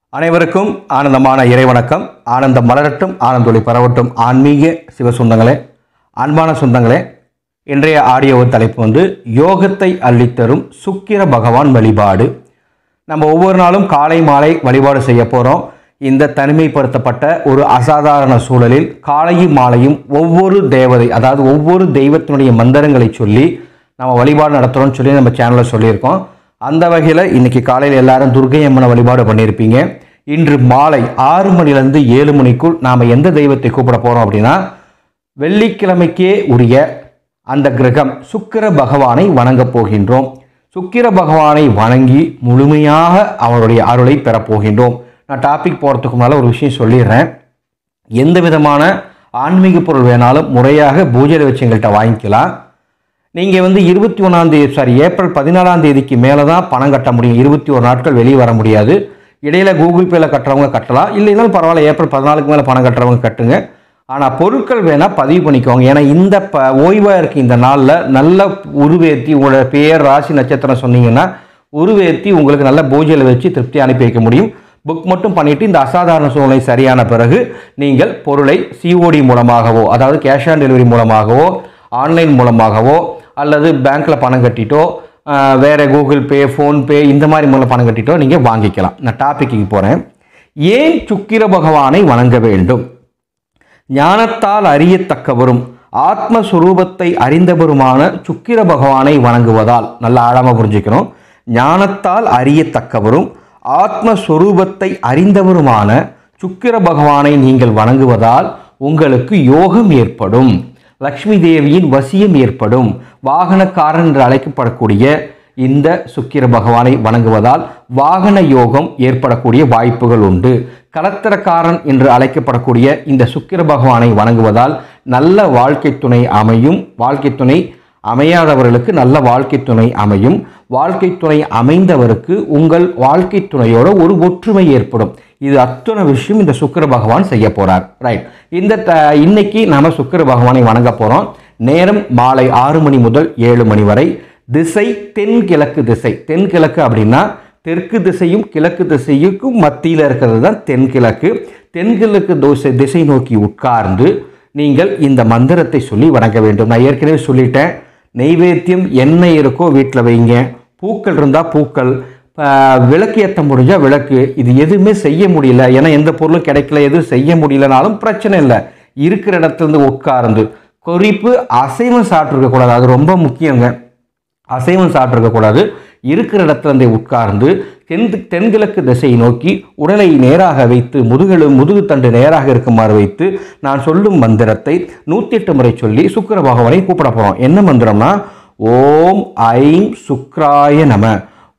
அனைவருக்கும் ஆனந்தமான இறைவணக்கம் ஆனந்தம் மலரட்டும் ஆனந்தொளி பரவட்டும் ஆன்மீக சிவ சொந்தங்களே அன்பான சொந்தங்களே இன்றைய ஆடியோ தலைப்பு வந்து யோகத்தை அள்ளித்தரும் சுக்கிர பகவான் வழிபாடு நம்ம ஒவ்வொரு நாளும் காலை மாலை வழிபாடு செய்ய போகிறோம் இந்த தனிமைப்படுத்தப்பட்ட ஒரு அசாதாரண சூழலில் காலையும் மாலையும் ஒவ்வொரு தேவதை அதாவது ஒவ்வொரு தெய்வத்தினுடைய மந்திரங்களை சொல்லி நம்ம வழிபாடு நடத்துகிறோம்னு சொல்லி நம்ம சேனலில் சொல்லியிருக்கோம் அந்த வகையில் இன்னைக்கு காலையில் எல்லாரும் துர்க்கை அம்மனை வழிபாடு பண்ணியிருப்பீங்க இன்று மாலை ஆறு மணிலேருந்து ஏழு மணிக்குள் நாம் எந்த தெய்வத்தை கூப்பிட போகிறோம் அப்படின்னா வெள்ளிக்கிழமைக்கே உரிய அந்த கிரகம் சுக்கிர பகவானை வணங்கப் போகின்றோம் சுக்கிர பகவானை வணங்கி முழுமையாக அவருடைய அருளை பெறப் போகின்றோம் நான் டாபிக் போகிறதுக்கு முன்னால் ஒரு விஷயம் சொல்லிடுறேன் எந்த விதமான ஆன்மீக பொருள் வேணாலும் முறையாக பூஜையில் வச்சு எங்கள்கிட்ட வாங்கிக்கலாம் நீங்கள் வந்து இருபத்தி ஒன்றாம் தேதி சாரி ஏப்ரல் பதினாலாம் தேதிக்கு மேலே தான் பணம் கட்ட முடியும் இருபத்தி ஒரு நாட்கள் வெளியே வர முடியாது இடையில கூகுள் பேல கட்டுறவங்க கட்டலாம் இல்லைனாலும் பரவாயில்ல ஏப்ரல் பதினாலுக்கு மேலே பணம் கட்டுறவங்க கட்டுங்க ஆனால் பொருட்கள் வேணால் பதிவு பண்ணிக்கோங்க ஏன்னா இந்த ப ஓய்வாக இருக்க இந்த நாளில் நல்ல உருவேற்றி உங்களோட பேர் ராசி நட்சத்திரம் சொன்னீங்கன்னா உருவேற்றி உங்களுக்கு நல்ல பூஜையில் வச்சு திருப்தி அனுப்பி வைக்க முடியும் புக் மட்டும் பண்ணிவிட்டு இந்த அசாதாரண சூழ்நிலை சரியான பிறகு நீங்கள் பொருளை சிஓடி மூலமாகவோ அதாவது கேஷ் ஆன் டெலிவரி மூலமாகவோ ஆன்லைன் மூலமாகவோ அல்லது பேங்க்கில் பணம் கட்டிட்டோ ஆஹ், வேற கூகுள் பே ஃபோன்பே இந்த மாதிரி மூலம் பணம் கட்டிட்டோ நீங்கள் வாங்கிக்கலாம் நான் டாபிக்கு போகிறேன் ஏன் சுக்கிர பகவானை வணங்க வேண்டும் ஞானத்தால் அறியத்தக்கவரும் ஆத்மஸ்வரூபத்தை அறிந்தவருமான சுக்கிர பகவானை வணங்குவதால் நல்ல ஆழமாக புரிஞ்சுக்கணும் ஞானத்தால் அறியத்தக்கவரும் ஆத்மஸ்வரூபத்தை அறிந்தவருமான சுக்கிர பகவானை நீங்கள் வணங்குவதால் உங்களுக்கு யோகம் ஏற்படும் லக்ஷ்மி தேவியின் வசியம் ஏற்படும் வாகனக்காரன் என்று அழைக்கப்படக்கூடிய இந்த சுக்கிர பகவானை வணங்குவதால் வாகன யோகம் ஏற்படக்கூடிய வாய்ப்புகள் உண்டு கலத்திரக்காரன் என்று அழைக்கப்படக்கூடிய இந்த சுக்கிர பகவானை வணங்குவதால் நல்ல வாழ்க்கை துணை அமையும் வாழ்க்கை துணை அமையாதவர்களுக்கு நல்ல வாழ்க்கை துணை அமையும் வாழ்க்கை துணை அமைந்தவருக்கு உங்கள் வாழ்க்கை துணையோட ஒரு ஒற்றுமை ஏற்படும் இது அத்தனை விஷயம் இந்த சுக்கிர பகவான் செய்ய போறார் ரைட் இந்த த- இன்னைக்கு நாம சுக்கிர பகவானை வணங்க போறோம் நேரம் மாலை ஆறு மணி முதல் ஏழு மணி வரை திசை தென்கிழக்கு திசை தென்கிழக்கு அப்படின்னா தெற்கு திசையும் கிழக்கு திசைக்கும் மத்தியில் இருக்கிறது தான் தென்கிழக்கு தென்கிழக்கு தோசை திசை நோக்கி உட்கார்ந்து நீங்கள் இந்த மந்திரத்தை சொல்லி வணங்க வேண்டும் நான் ஏற்கனவே சொல்லிட்டேன் நெய்வேத்தியம் என்ன இருக்கோ வீட்டில் வைங்க பூக்கள் இருந்தால் பூக்கள் ஆஹ், விளக்கு ஏற்ற முடிஞ்சால் விளக்கு இது எதுவுமே செய்ய முடியல ஏன்னா எந்த பொருளும் கிடைக்கல எதுவும் செய்ய முடியலனாலும் பிரச்சனை இல்லை இருக்கிற இடத்துல இருந்து உட்கார்ந்து குறிப்பு அசைவம் சாப்பிட்ருக்க கூடாது அது ரொம்ப முக்கியங்க அசைவம் சாப்பிட்ருக்கக்கூடாது இருக்கிற இடத்துல இருந்தே உட்கார்ந்து தென் தென்கிழக்கு திசையை நோக்கி உடலை நேராக வைத்து முதுகெலு முதுகுத்தண்டு நேராக இருக்குமாறு வைத்து நான் சொல்லும் மந்திரத்தை நூற்றி எட்டு முறை சொல்லி சுக்கிர பகவானை கூப்பிட போகிறோம் என்ன மந்திரம்னா ஓம் ஐம் சுக்ராய நம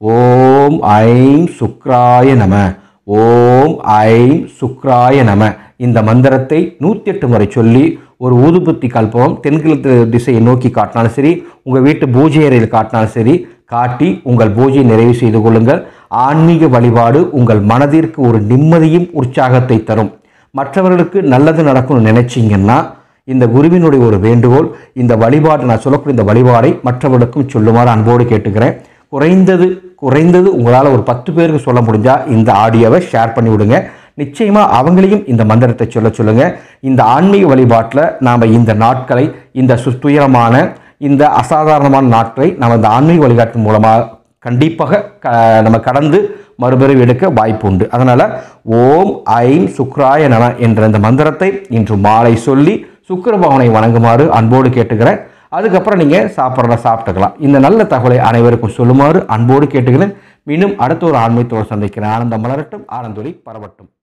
ஓம் ஐம் சுக்ராய நம ஓம் ஐம் சுக்ராய நம இந்த மந்திரத்தை நூற்றி எட்டு முறை சொல்லி ஒரு ஊதுபத்தி கல்பம் தென்கிழக்கு திசையை நோக்கி காட்டினாலும் சரி உங்கள் வீட்டு பூஜை அறையில் காட்டினாலும் சரி காட்டி உங்கள் பூஜையை நிறைவு செய்து கொள்ளுங்கள் ஆன்மீக வழிபாடு உங்கள் மனதிற்கு ஒரு நிம்மதியும் உற்சாகத்தை தரும் மற்றவர்களுக்கு நல்லது நடக்கும்னு நினைச்சீங்கன்னா இந்த குருவினுடைய ஒரு வேண்டுகோள் இந்த வழிபாடு நான் சொல்லக்கூடிய இந்த வழிபாடை மற்றவர்களுக்கும் சொல்லுமாறு அன்போடு கேட்டுக்கிறேன் குறைந்தது குறைந்தது உங்களால் ஒரு பத்து பேருக்கு சொல்ல முடிஞ்சால் இந்த ஆடியோவை ஷேர் பண்ணி விடுங்க நிச்சயமாக அவங்களையும் இந்த மந்திரத்தை சொல்ல சொல்லுங்க இந்த ஆன்மீக வழிபாட்டில் நாம் இந்த நாட்களை இந்த சு- துயரமான இந்த அசாதாரணமான நாட்களை நாம் இந்த ஆன்மீக வழிகாட்டின் மூலமாக கண்டிப்பாக க நம்ம கடந்து மறுபிறவி எடுக்க வாய்ப்பு உண்டு அதனால் ஓம் ஐம் சுக்ராய நம என்ற இந்த மந்திரத்தை இன்று மாலை சொல்லி சுக்கிர பகவானை வணங்குமாறு அன்போடு கேட்டுக்கிறேன் அதுக்கப்புறம் நீங்கள் சாப்பிட்றத சாப்பிட்டுக்கலாம் இந்த நல்ல தகவலை அனைவருக்கும் சொல்லுமாறு அன்போடு கேட்டுக்கிறேன் மீண்டும் அடுத்த ஒரு ஆன்மீகத்தோடு சந்திக்கிறேன் ஆனந்தம் மலரட்டும் ஆனந்தொலி பரவட்டும்